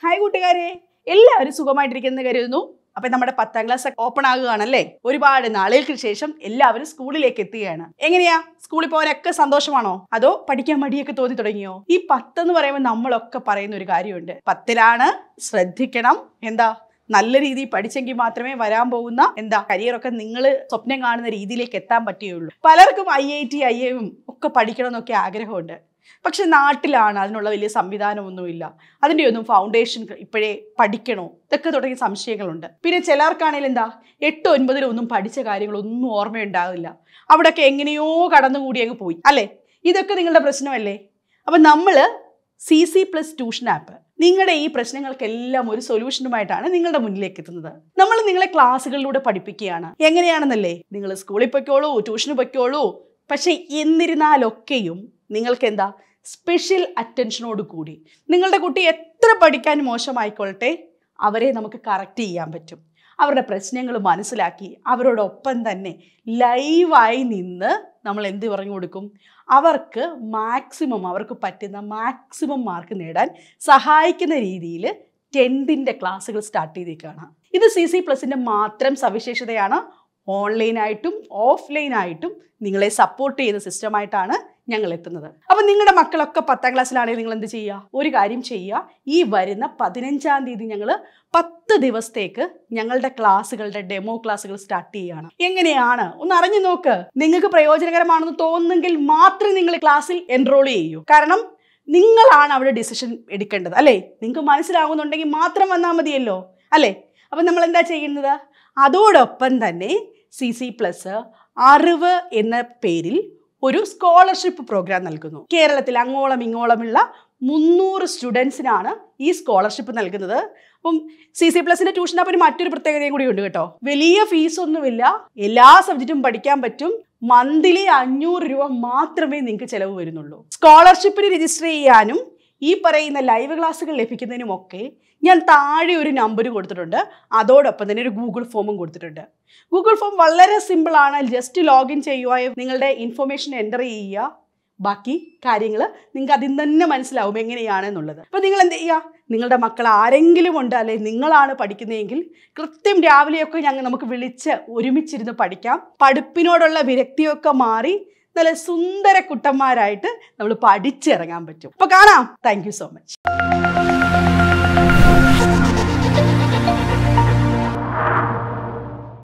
hi കൂട്ടുകാരെ എല്ലാവരും സുഖമായിട്ടിരിക്കുന്ന കരുതുന്നു അപ്പൊ നമ്മുടെ പത്താം ക്ലാസ് ഓപ്പൺ ആകുകയാണല്ലേ ഒരുപാട് നാളുകൾക്ക് ശേഷം എല്ലാവരും സ്കൂളിലേക്ക് എത്തുകയാണ് എങ്ങനെയാ സ്കൂളിൽ പോകാനൊക്കെ സന്തോഷമാണോ അതോ പഠിക്കാൻ മടിയൊക്കെ തോന്നി തുടങ്ങിയോ ഈ പത്തെന്ന് പറയുമ്പോൾ നമ്മളൊക്കെ പറയുന്ന ഒരു കാര്യമുണ്ട് പത്തിലാണ് ശ്രദ്ധിക്കണം എന്താ നല്ല രീതിയിൽ പഠിച്ചെങ്കിൽ മാത്രമേ വരാൻ പോകുന്ന എന്താ കരിയറൊക്കെ നിങ്ങൾ സ്വപ്നം കാണുന്ന രീതിയിലേക്ക് എത്താൻ പറ്റുകയുള്ളൂ പലർക്കും I I T I M ഒക്കെ പഠിക്കണം എന്നൊക്കെ ആഗ്രഹമുണ്ട് പക്ഷെ നാട്ടിലാണ് അതിനുള്ള വലിയ സംവിധാനമൊന്നുമില്ല അതിൻ്റെ ഒന്നും ഫൗണ്ടേഷൻ ഇപ്പോഴേ പഠിക്കണോ ഇതൊക്കെ തുടങ്ങിയ സംശയങ്ങളുണ്ട് പിന്നെ ചിലർക്കാണെങ്കിൽ എന്താ എട്ട് ഒൻപതിലും ഒന്നും പഠിച്ച കാര്യങ്ങളൊന്നും ഓർമ്മയുണ്ടാവില്ല അവിടെയൊക്കെ എങ്ങനെയോ കടന്നുകൂടി അങ്ങ് പോയി അല്ലേ ഇതൊക്കെ നിങ്ങളുടെ പ്രശ്നമല്ലേ അപ്പം നമ്മൾ C C plus tuition app നിങ്ങളുടെ ഈ പ്രശ്നങ്ങൾക്കെല്ലാം ഒരു സൊല്യൂഷനുമായിട്ടാണ് നിങ്ങളുടെ മുന്നിലേക്ക് എത്തുന്നത് നമ്മൾ നിങ്ങളെ ക്ലാസ്സുകളിലൂടെ പഠിപ്പിക്കുകയാണ് എങ്ങനെയാണെന്നല്ലേ നിങ്ങൾ സ്കൂളിൽ പൊയ്ക്കോളൂ ട്യൂഷന് പൊയ്ക്കോളൂ പക്ഷെ എന്നിരുന്നാലൊക്കെയും നിങ്ങൾക്ക് എന്താ സ്പെഷ്യൽ അറ്റൻഷനോട് കൂടി നിങ്ങളുടെ കുട്ടി എത്ര പഠിക്കാൻ മോശമായിക്കൊള്ളട്ടെ അവരെ നമുക്ക് കറക്റ്റ് ചെയ്യാൻ പറ്റും അവരുടെ പ്രശ്നങ്ങൾ മനസ്സിലാക്കി അവരോടൊപ്പം തന്നെ ലൈവായി നിന്ന് നമ്മൾ എന്ത് പറഞ്ഞു കൊടുക്കും അവർക്ക് മാക്സിമം അവർക്ക് പറ്റുന്ന മാക്സിമം മാർക്ക് നേടാൻ സഹായിക്കുന്ന രീതിയിൽ ടെൻത്തിൻ്റെ ക്ലാസ്സുകൾ സ്റ്റാർട്ട് ചെയ്തേക്കാണ് ഇത് സി സി പ്ലസിൻ്റെ മാത്രം സവിശേഷതയാണ് ഓൺലൈനായിട്ടും ഓഫ്ലൈനായിട്ടും നിങ്ങളെ സപ്പോർട്ട് ചെയ്യുന്ന സിസ്റ്റമായിട്ടാണ് ഞങ്ങൾ എത്തുന്നത് അപ്പം നിങ്ങളുടെ മക്കളൊക്കെ പത്താം ക്ലാസ്സിലാണെങ്കിൽ നിങ്ങൾ എന്ത് ചെയ്യുക ഒരു കാര്യം ചെയ്യുക ഈ വരുന്ന പതിനഞ്ചാം തീയതി ഞങ്ങൾ പത്ത് ദിവസത്തേക്ക് ഞങ്ങളുടെ ക്ലാസ്സുകളുടെ ഡെമോ ക്ലാസ്സുകൾ സ്റ്റാർട്ട് ചെയ്യുകയാണ് എങ്ങനെയാണ് ഒന്ന് അറിഞ്ഞു നോക്ക് നിങ്ങൾക്ക് പ്രയോജനകരമാണെന്ന് തോന്നുന്നെങ്കിൽ മാത്രം നിങ്ങൾ ക്ലാസ്സിൽ എൻറോൾ ചെയ്യൂ കാരണം നിങ്ങളാണ് അവിടെ ഡിസിഷൻ എടുക്കേണ്ടത് അല്ലേ നിങ്ങൾക്ക് മനസ്സിലാകുന്നുണ്ടെങ്കിൽ മാത്രം വന്നാൽ മതിയല്ലോ അല്ലേ അപ്പം നമ്മൾ എന്താ ചെയ്യുന്നത് അതോടൊപ്പം തന്നെ സി സി പ്ലസ് അറിവ് എന്ന പേരിൽ ഒരു സ്കോളർഷിപ്പ് പ്രോഗ്രാം നൽകുന്നു കേരളത്തിൽ അങ്ങോളം ഇങ്ങോളമുള്ള മുന്നൂറ് സ്റ്റുഡൻസിനാണ് ഈ സ്കോളർഷിപ്പ് നൽകുന്നത് അപ്പം സി സി പ്ലസിന്റെ ട്യൂഷൻ അപ്പം മറ്റൊരു പ്രത്യേകതയും കൂടി ഉണ്ട് കേട്ടോ വലിയ ഫീസൊന്നുമില്ല എല്ലാ സബ്ജക്റ്റും പഠിക്കാൻ പറ്റും മന്ത്ലി അഞ്ഞൂറ് രൂപ മാത്രമേ നിങ്ങൾക്ക് ചിലവ് വരുന്നുള്ളൂ സ്കോളർഷിപ്പിന് രജിസ്റ്റർ ചെയ്യാനും ഈ പറയുന്ന ലൈവ് ക്ലാസ്സുകൾ ലഭിക്കുന്നതിനുമൊക്കെ ഞാൻ താഴെ ഒരു നമ്പർ കൊടുത്തിട്ടുണ്ട് അതോടൊപ്പം തന്നെ ഒരു ഗൂഗിൾ ഫോമും കൊടുത്തിട്ടുണ്ട് ഗൂഗിൾ ഫോം വളരെ സിമ്പിളാണ് ജസ്റ്റ് ലോഗിൻ ചെയ്യുക നിങ്ങളുടെ ഇൻഫർമേഷൻ എൻ്റർ ചെയ്യുക ബാക്കി കാര്യങ്ങൾ നിങ്ങൾക്ക് അതിൽ തന്നെ മനസ്സിലാവും എങ്ങനെയാണെന്നുള്ളത് അപ്പോൾ നിങ്ങൾ എന്ത് ചെയ്യുക നിങ്ങളുടെ മക്കൾ ആരെങ്കിലും ഉണ്ട് അല്ലെ നിങ്ങളാണ് പഠിക്കുന്നതെങ്കിൽ കൃത്യം രാവിലെയൊക്കെ ഞങ്ങൾ നമുക്ക് വിളിച്ച് ഒരുമിച്ചിരുന്ന് പഠിക്കാം പഠിപ്പിനോടുള്ള വിരക്തിയൊക്കെ മാറി നല്ല സുന്ദര കുട്ടന്മാരായിട്ട് നമ്മൾ പഠിച്ചിറങ്ങാൻ പറ്റും അപ്പോൾ കാണാം താങ്ക് സോ മച്ച്